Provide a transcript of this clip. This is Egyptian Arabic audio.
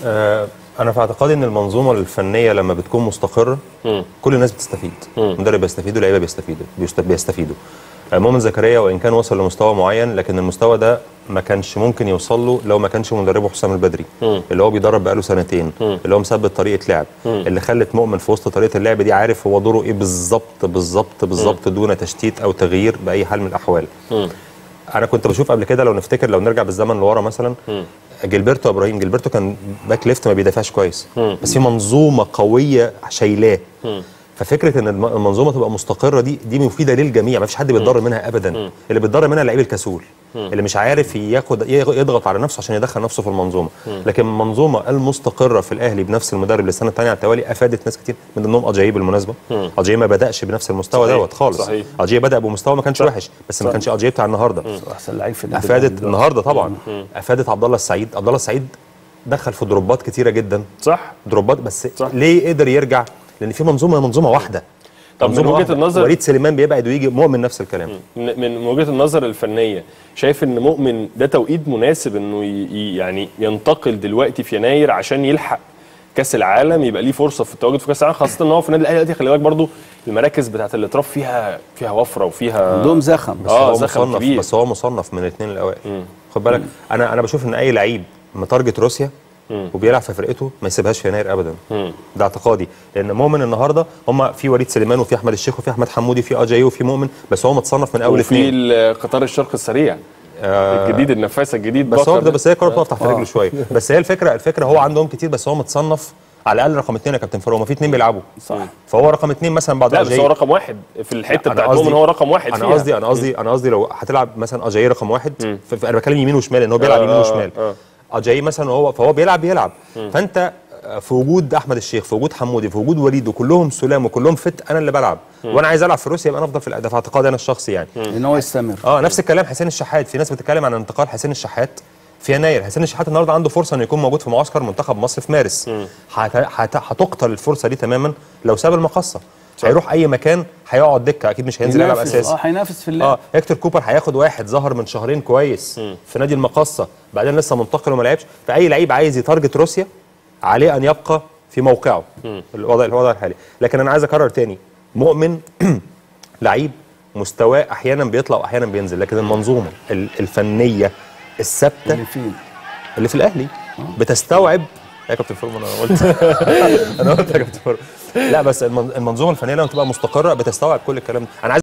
آه، انا في اعتقادي ان المنظومه الفنيه لما بتكون مستقره كل الناس بتستفيد المدرب بيستفيد اللعيبه بيستفيدوا بيست- بيستفيدوا آه، مؤمن زكريا وان كان وصل لمستوى معين لكن المستوى ده ما كانش ممكن يوصل له لو ما كانش مدربه حسام البدري اللي هو بيدرب بقاله سنتين اللي هو مثبت طريقه لعب اللي خلت مؤمن في وسط طريقه اللعب دي عارف هو دوره ايه بالظبط بالظبط بالظبط دون تشتيت او تغيير باي حال من الاحوال انا كنت بشوف قبل كده لو نفتكر لو نرجع بالزمن لورا مثلا جilberto ابراهيم جilberto كان باك ليفت ما بيدافعش كويس بس في منظومه قويه شايلاه ففكره ان الم- المنظومه تبقى مستقره دي دي مفيده للجميع ما فيش حد بيتضرر منها ابدا اللي بيتضرر منها اللعيب الكسول اللي مش عارف ياخد يضغط على نفسه عشان يدخل نفسه في المنظومه لكن المنظومه المستقره في الاهلي بنفس المدرب للسنه الثانيه على التوالي افادت ناس كتير من ضمنهم اجاي بالمناسبه اجاي ما بداش بنفس المستوى صحيح، دوت خالص صحيح. اجاي بدا بمستوى ما كانش وحش بس ما كانش اجاي بتاع النهارده احسن لعيب في النادي افادت الأهلي. النهارده طبعا افادت عبد الله السعيد عبد الله السعيد دخل في دروبات كتيره جدا صح دروبات بس صح. ليه قدر يرجع لان في منظومه منظومه واحده طب من منظومة وجهة واحدة. النظر- وليد سليمان بيبعد ويجي مؤمن نفس الكلام من من وجهه النظر الفنيه شايف ان مؤمن ده توقيت مناسب انه ي- ي- يعني ينتقل دلوقتي في يناير عشان يلحق كاس العالم يبقى ليه فرصه في التواجد في كاس العالم خاصه ان هو في النادي الاهلي دلوقتي خلي بالك برضو المراكز بتاعت الاطراف فيها فيها وفره وفيها عندهم زخم بس آه، هو زخم مصنف كبير. بس هو مصنف من الاثنين الاوائل خد بالك انا انا بشوف ان اي لعيب متارجت روسيا وبيلعب في فرقته ما يسيبهاش في يناير ابدا ده اعتقادي لان مؤمن النهارده هم في وليد سليمان وفي احمد الشيخ وفي احمد حمودي في اجاي وفي مؤمن بس هو متصنف من اول وفي اثنين ال- قطار الشرق السريع الجديد النفاس الجديد بس هو بكر ده بس هي الكوره بتقف تحت رجله شويه بس هي الفكره الفكره هو عندهم كتير بس هو متصنف على الاقل رقم اثنين يا كابتن فاروق ما في اثنين بيلعبوا صح فهو رقم اثنين مثلا بعد لا بس أجاي. هو رقم واحد في الحته أنا بتاعت قصدي- مؤمن هو رقم واحد انا فيها. قصدي انا قصدي انا قصدي لو هتلعب مثلا اجاي رقم واحد ف- ف- انا بتكلم يمين وشمال لان هو بيلعب آه، يمين آه، وشمال آه. اجاي مثلا وهو فهو بيلعب بيلعب فانت في وجود احمد الشيخ في وجود حمودي في وجود وليد وكلهم سلام وكلهم فت انا اللي بلعب وانا عايز العب في روسيا يبقى انا افضل في الاداء في اعتقادي انا الشخصي يعني ان هو يستمر اه نفس الكلام حسين الشحات في ناس بتتكلم عن انتقال حسين الشحات في يناير حسين الشحات النهارده عنده فرصه انه يكون موجود في معسكر منتخب مصر في مارس هت- هت- هتقتل الفرصه دي تماما لو ساب المقصه هيروح اي مكان هيقعد دكه اكيد مش هينزل يلعب ينافس- اساسي اه هينافس في اللعب اه هيكتور كوبر هياخد واحد ظهر من شهرين كويس في نادي المقصه بعدين لسه منتقل وما لعبش فاي لعيب عايز يتارجت روسيا عليه ان يبقى في موقعه الوضع الوضع الحالي لكن انا عايز اكرر تاني مؤمن لعيب مستواه احيانا بيطلع واحيانا بينزل لكن المنظومه ال- الفنيه الثابته اللي فيه اللي في الاهلي بتستوعب يا كابتن فورم انا قلت انا قلت يا كابتن فورم لا بس المن- المنظومه الفنيه لما تبقى مستقره بتستوعب كل الكلام ده انا عايز